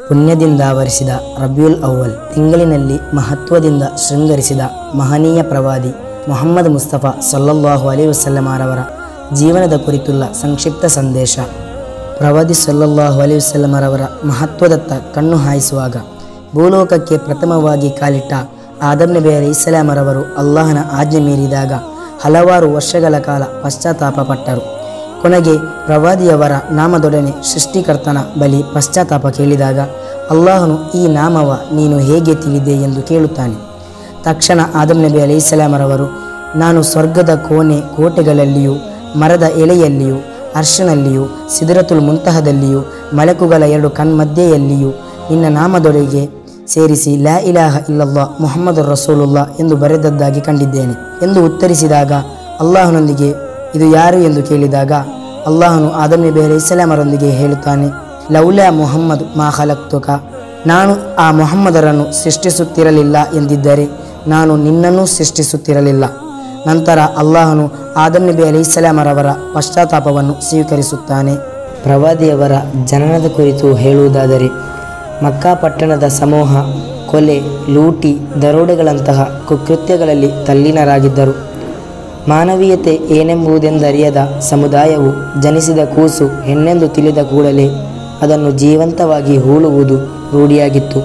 ಪುಣ್ಯದಿಂದ ಆವರಿಸಿದ ರಬಿಯುಲ್ ಅವ್ವಲ್ ತಿಂಗಳಿನಲ್ಲಿ ಮಹತ್ವದಿಂದ ಶೃಂಗರಿಸಿದ ಮಹನೀಯ ಪ್ರವಾದಿ ಮೊಹಮ್ಮದ್ ಮುಸ್ತಫಾ ಸಲ್ಲಲ್ಲಾಹು ಅಲೈ ವಸಲ್ಲಮರವರ ಜೀವನದ ಕುರಿತುಳ್ಳ ಸಂಕ್ಷಿಪ್ತ ಸಂದೇಶ ಪ್ರವಾದಿ ಸಲ್ಲಲ್ಲಾಹು ಅಲೈ ವಸಲ್ಲಮರವರ ಮಹತ್ವದತ್ತ ಕಣ್ಣು ಹಾಯಿಸುವಾಗ ಭೂಲೋಕಕ್ಕೆ ಪ್ರಥಮವಾಗಿ ಕಾಲಿಟ್ಟ ಆದಮ್ ನಬಿ ಅಲಿ ಇಸ್ಲಾಮರವರು ಅಲ್ಲಾಹನ ಆಜ್ಞೆ ಮೀರಿದಾಗ ಹಲವಾರು ವರ್ಷಗಳ ಕಾಲ ಪಶ್ಚಾತ್ತಾಪ ಪಟ್ಟರು ಕೊನೆಗೆ ಪ್ರವಾದಿಯವರ ನಾಮದೊಡನೆ ಸೃಷ್ಟಿಕರ್ತನ ಬಳಿ ಪಶ್ಚಾತ್ತಾಪ ಕೇಳಿದಾಗ ಅಲ್ಲಾಹನು ಈ ನಾಮವ ನೀನು ಹೇಗೆ ತಿಳಿದೆ ಎಂದು ಕೇಳುತ್ತಾನೆ ತಕ್ಷಣ ಆದಮ್ ನಬಿ ಅಲಿ ಇಸ್ಲಾಮರವರು ನಾನು ಸ್ವರ್ಗದ ಕೋಣೆ ಕೋಟೆಗಳಲ್ಲಿಯೂ ಮರದ ಎಲೆಯಲ್ಲಿಯೂ ಅರ್ಶನಲ್ಲಿಯೂ ಸಿದರತುಲ್ ಮುಂತಹದಲ್ಲಿಯೂ ಮಲಕುಗಳ ಎರಡು ಕಣ್ಮಧ್ಯೆಯಲ್ಲಿಯೂ ನಿನ್ನ ನಾಮದೊಳಗೆ ಸೇರಿಸಿ ಲಾ ಇಲಾಹ ಇಲ್ಲಲ್lah ಮುಹಮ್ಮದ್ ರಸೂಲುಲ್ಲಾ ಎಂದು ಬರೆದದ್ದಾಗಿ ಕಂಡಿದ್ದೇನೆ ಎಂದು ಉತ್ತರಿಸಿದಾಗ ಅಲ್ಲಾಹನೊಂದಿಗೆ ಇದು ಯಾರು ಎಂದು ಕೇಳಿದಾಗ ಅಲ್ಲಾಹನು ಆದಮ್ ನಬಿ ಅಲೈಹಿ ಇಸ್ಲಾಮರೊಂದಿಗೆ ಹೇಳುತ್ತಾನೆ ಲೌಲಾ ಮುಹಮ್ಮದ್ ಮಾ ಖಲಕ್ತುಕ ನಾನು ಆ ಮೊಹಮ್ಮದರನ್ನು ಸೃಷ್ಟಿಸುತ್ತಿರಲಿಲ್ಲ ಎಂದಿದ್ದರೆ ನಾನು ನಿನ್ನನ್ನೂ ಸೃಷ್ಟಿಸುತ್ತಿರಲಿಲ್ಲ ನಂತರ ಅಲ್ಲಾಹನು ಆದಮ್ ನಬಿ ಅಲಿ ಇಸ್ಲಾಮರವರ ಪಶ್ಚಾತ್ತಾಪವನ್ನು ಸ್ವೀಕರಿಸುತ್ತಾನೆ ಪ್ರವಾದಿಯವರ ಜನನದ ಕುರಿತು ಹೇಳುವುದಾದರೆ ಮಕ್ಕಾ ಪಟ್ಟಣದ ಸಮೂಹ ಕೊಲೆ ಲೂಟಿ ದರೋಡೆಗಳಂತಹ ಕುಕೃತ್ಯಗಳಲ್ಲಿ ತಲ್ಲೀನರಾಗಿದ್ದರು ಮಾನವೀಯತೆ ಏನೆಂಬುದೆಂದರಿಯದ ಸಮುದಾಯವು ಜನಿಸಿದ ಕೂಸು ಹೆಣ್ಣೆಂದು ತಿಳಿದ ಕೂಡಲೇ ಅದನ್ನು ಜೀವಂತವಾಗಿ ಹೂಳುವುದು ರೂಢಿಯಾಗಿತ್ತು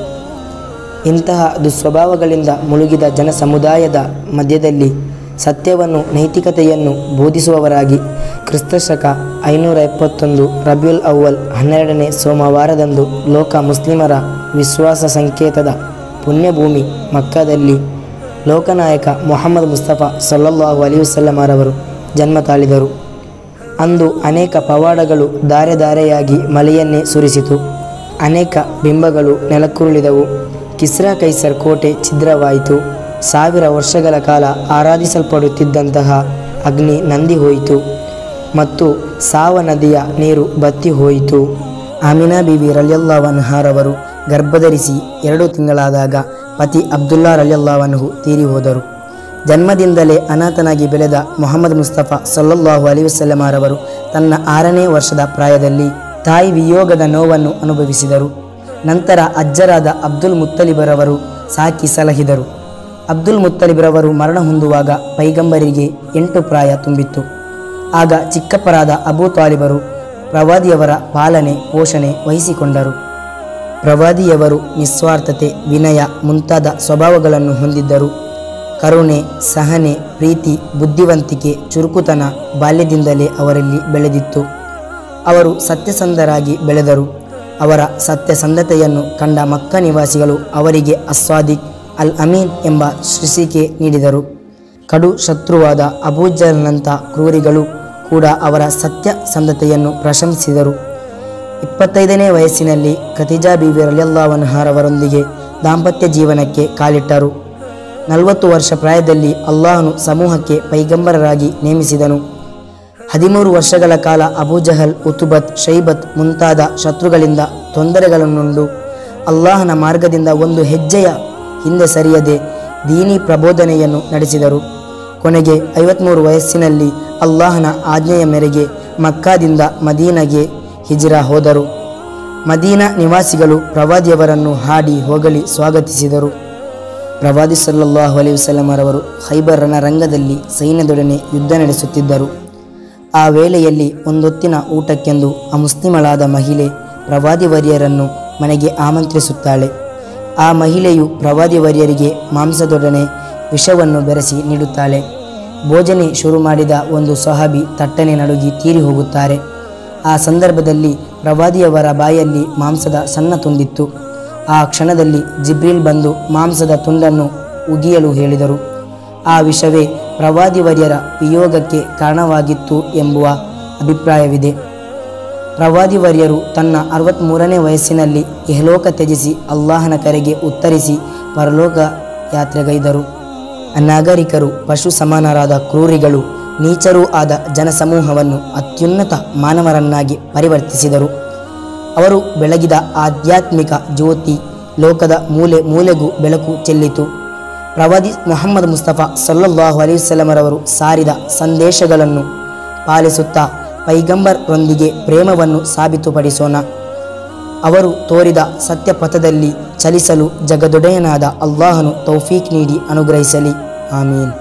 ಇಂತಹ ದುಸ್ವಭಾವಗಳಿಂದ ಮುಳುಗಿದ ಜನಸಮುದಾಯದ ಮಧ್ಯದಲ್ಲಿ ಸತ್ಯವನ್ನು ನೈತಿಕತೆಯನ್ನು ಬೋಧಿಸುವವರಾಗಿ ಕ್ರಿಸ್ತಶಕ ಐನೂರ ಎಪ್ಪತ್ತೊಂದು ರಬ್ಯುಲ್ ಅವ್ವಲ್ ಹನ್ನೆರಡನೇ ಸೋಮವಾರದಂದು ಲೋಕ ಮುಸ್ಲಿಮರ ವಿಶ್ವಾಸ ಸಂಕೇತದ ಪುಣ್ಯಭೂಮಿ ಮಕ್ಕದಲ್ಲಿ ಲೋಕನಾಯಕ ಮೊಹಮ್ಮದ್ ಮುಸ್ತಫಾ ಸಲ್ಲಲ್ಲಾಹು ಅಲಿ ವಸಲ್ಲಮರವರು ಜನ್ಮ ತಾಳಿದರು ಅಂದು ಅನೇಕ ಪವಾಡಗಳು ಧಾರೆ ಧಾರೆಯಾಗಿ ಮಳೆಯನ್ನೇ ಸುರಿಸಿತು ಅನೇಕ ಬಿಂಬಗಳು ನೆಲಕ್ಕುರುಳಿದವು ಕಿಸ್ರಾ ಕೈಸರ್ ಕೋಟೆ ಛಿದ್ರವಾಯಿತು ಸಾವಿರ ವರ್ಷಗಳ ಕಾಲ ಆರಾಧಿಸಲ್ಪಡುತ್ತಿದ್ದಂತಹ ಅಗ್ನಿ ನಂದಿ ಹೋಯಿತು ಮತ್ತು ಸಾವ ನದಿಯ ನೀರು ಬತ್ತಿ ಹೋಯಿತು ಆಮಿನಾ ಬಿಬಿ ರಲಿಯಲ್ಲಾವನ್ಹಾರವರು ಗರ್ಭಧರಿಸಿ ಎರಡು ತಿಂಗಳಾದಾಗ ಪತಿ ಅಬ್ದುಲ್ಲಾ ರಲಿಯಲ್ಲಾವನ್ಹು ತೀರಿ ಹೋದರು ಜನ್ಮದಿಂದಲೇ ಅನಾಥನಾಗಿ ಬೆಳೆದ ಮೊಹಮ್ಮದ್ ಮುಸ್ತಫಾ ಸಲ್ಲಲ್ಲಾಹು ಅಲಿ ವಸಲ್ಲಮರವರು ತನ್ನ ಆರನೇ ವರ್ಷದ ಪ್ರಾಯದಲ್ಲಿ ತಾಯಿ ವಿಯೋಗದ ನೋವನ್ನು ಅನುಭವಿಸಿದರು ನಂತರ ಅಜ್ಜರಾದ ಅಬ್ದುಲ್ ಮುತ್ತಲಿಬರವರು ಸಾಕಿ ಸಲಹಿದರು ಅಬ್ದುಲ್ ಮುತ್ತಲಿಬರವರು ಮರಣ ಹೊಂದುವಾಗ ಪೈಗಂಬರಿಗೆ ಎಂಟು ಪ್ರಾಯ ತುಂಬಿತ್ತು ಆಗ ಚಿಕ್ಕಪ್ಪರಾದ ಅಬೂ ತಾಲಿಬರು ಪ್ರವಾದಿಯವರ ಪಾಲನೆ ಪೋಷಣೆ ವಹಿಸಿಕೊಂಡರು ಪ್ರವಾದಿಯವರು ನಿಸ್ವಾರ್ಥತೆ ವಿನಯ ಮುಂತಾದ ಸ್ವಭಾವಗಳನ್ನು ಹೊಂದಿದ್ದರು ಕರುಣೆ ಸಹನೆ ಪ್ರೀತಿ ಬುದ್ಧಿವಂತಿಕೆ ಚುರುಕುತನ ಬಾಲ್ಯದಿಂದಲೇ ಅವರಲ್ಲಿ ಬೆಳೆದಿತ್ತು ಅವರು ಸತ್ಯಸಂಧರಾಗಿ ಬೆಳೆದರು ಅವರ ಸತ್ಯಸಂಧತೆಯನ್ನು ಕಂಡ ಮಕ್ಕ ನಿವಾಸಿಗಳು ಅವರಿಗೆ ಅಸ್ವಾದಿಕ್ ಅಲ್ ಅಮೀನ್ ಎಂಬ ಶೃಷಿಕೆ ನೀಡಿದರು ಕಡು ಶತ್ರುವಾದ ಅಬೂಜಲ್ನಂಥ ಕ್ರೂರಿಗಳು ಕೂಡ ಅವರ ಸತ್ಯಸಂಧತೆಯನ್ನು ಪ್ರಶಂಸಿಸಿದರು ಇಪ್ಪತ್ತೈದನೇ ವಯಸ್ಸಿನಲ್ಲಿ ಖತಿಜಾ ಬೀಬಿ ರಲಿಯಲ್ಲಾವನ್ಹಾರವರೊಂದಿಗೆ ದಾಂಪತ್ಯ ಜೀವನಕ್ಕೆ ಕಾಲಿಟ್ಟರು ನಲವತ್ತು ವರ್ಷ ಪ್ರಾಯದಲ್ಲಿ ಅಲ್ಲಾಹನು ಸಮೂಹಕ್ಕೆ ಪೈಗಂಬರರಾಗಿ ನೇಮಿಸಿದನು ಹದಿಮೂರು ವರ್ಷಗಳ ಕಾಲ ಅಬೂಜಹಲ್ ಉತುಬತ್ ಶೈಬತ್ ಮುಂತಾದ ಶತ್ರುಗಳಿಂದ ತೊಂದರೆಗಳನ್ನುಂಡು ಅಲ್ಲಾಹನ ಮಾರ್ಗದಿಂದ ಒಂದು ಹೆಜ್ಜೆಯ ಹಿಂದೆ ಸರಿಯದೆ ದೀನಿ ಪ್ರಬೋಧನೆಯನ್ನು ನಡೆಸಿದರು ಕೊನೆಗೆ ಐವತ್ಮೂರು ವಯಸ್ಸಿನಲ್ಲಿ ಅಲ್ಲಾಹನ ಆಜ್ಞೆಯ ಮೇರೆಗೆ ಮಕ್ಕಾದಿಂದ ಮದೀನಗೆ ಹಿಜಿರಾ ಹೋದರು ಮದೀನಾ ನಿವಾಸಿಗಳು ಪ್ರವಾದಿಯವರನ್ನು ಹಾಡಿ ಹೊಗಳಿ ಸ್ವಾಗತಿಸಿದರು ಪ್ರವಾದಿ ಸಲ್ಲಲ್ಲಾಹು ಅಲೈಹಿ ವಸಲ್ಲಮರವರು ಖೈಬರ್ ರಣರಂಗದಲ್ಲಿ ಸೈನ್ಯದೊಡನೆ ಯುದ್ಧ ನಡೆಸುತ್ತಿದ್ದರು ಆ ವೇಳೆಯಲ್ಲಿ ಒಂದೊತ್ತಿನ ಊಟಕ್ಕೆಂದು ಆ ಮುಸ್ಲಿಮಳಾದ ಮಹಿಳೆ ಪ್ರವಾದಿವರ್ಯರನ್ನು ಮನೆಗೆ ಆಮಂತ್ರಿಸುತ್ತಾಳೆ ಆ ಮಹಿಳೆಯು ಪ್ರವಾದಿವರ್ಯರಿಗೆ ಮಾಂಸದೊಡನೆ ವಿಷವನ್ನು ಬೆರೆಸಿ ನೀಡುತ್ತಾಳೆ ಭೋಜನೆ ಶುರು ಮಾಡಿದ ಒಂದು ಸಹಾಬಿ ತಟ್ಟನೆ ನಡುಗಿ ತೀರಿ ಹೋಗುತ್ತಾರೆ ಆ ಸಂದರ್ಭದಲ್ಲಿ ಪ್ರವಾದಿಯವರ ಬಾಯಲ್ಲಿ ಮಾಂಸದ ಸಣ್ಣ ತುಂಡಿತ್ತು ಆ ಕ್ಷಣದಲ್ಲಿ ಜಿಬ್ರಿಲ್ ಬಂದು ಮಾಂಸದ ತುಂಡನ್ನು ಉಗಿಯಲು ಹೇಳಿದರು ಆ ವಿಷವೇ ಪ್ರವಾದಿವರ್ಯರ ವಿಯೋಗಕ್ಕೆ ಕಾರಣವಾಗಿತ್ತು ಎಂಬುವ ಅಭಿಪ್ರಾಯವಿದೆ ಪ್ರವಾದಿವರ್ಯರು ತನ್ನ ಅರವತ್ತ್ಮೂರನೇ ವಯಸ್ಸಿನಲ್ಲಿ ಇಹಲೋಕ ತ್ಯಜಿಸಿ ಅಲ್ಲಾಹನ ಕರೆಗೆ ಉತ್ತರಿಸಿ ಪರಲೋಕ ಯಾತ್ರೆಗೈದರು ಅನಾಗರಿಕರು ಪಶು ಸಮಾನರಾದ ಕ್ರೂರಿಗಳು ನೀಚರೂ ಆದ ಜನಸಮೂಹವನ್ನು ಅತ್ಯುನ್ನತ ಮಾನವರನ್ನಾಗಿ ಪರಿವರ್ತಿಸಿದರು ಅವರು ಬೆಳಗಿದ ಆಧ್ಯಾತ್ಮಿಕ ಜ್ಯೋತಿ ಲೋಕದ ಮೂಲೆ ಮೂಲೆಗೂ ಬೆಳಕು ಚೆಲ್ಲಿತು ಪ್ರವಾದಿ ಮೊಹಮ್ಮದ್ ಮುಸ್ತಫಾ ಸಲ್ಲಲ್ಲಾಹು ಅಲಿವಲ್ಲಮರವರು ಸಾರಿದ ಸಂದೇಶಗಳನ್ನು ಪಾಲಿಸುತ್ತಾ ಪೈಗಂಬರ್ರೊಂದಿಗೆ ಪ್ರೇಮವನ್ನು ಸಾಬೀತುಪಡಿಸೋಣ ಅವರು ತೋರಿದ ಸತ್ಯಪಥದಲ್ಲಿ ಚಲಿಸಲು ಜಗದೊಡೆಯನಾದ ಅಲ್ಲಾಹನು ತೌಫೀಕ್ ನೀಡಿ ಅನುಗ್ರಹಿಸಲಿ ಆಮೀನ್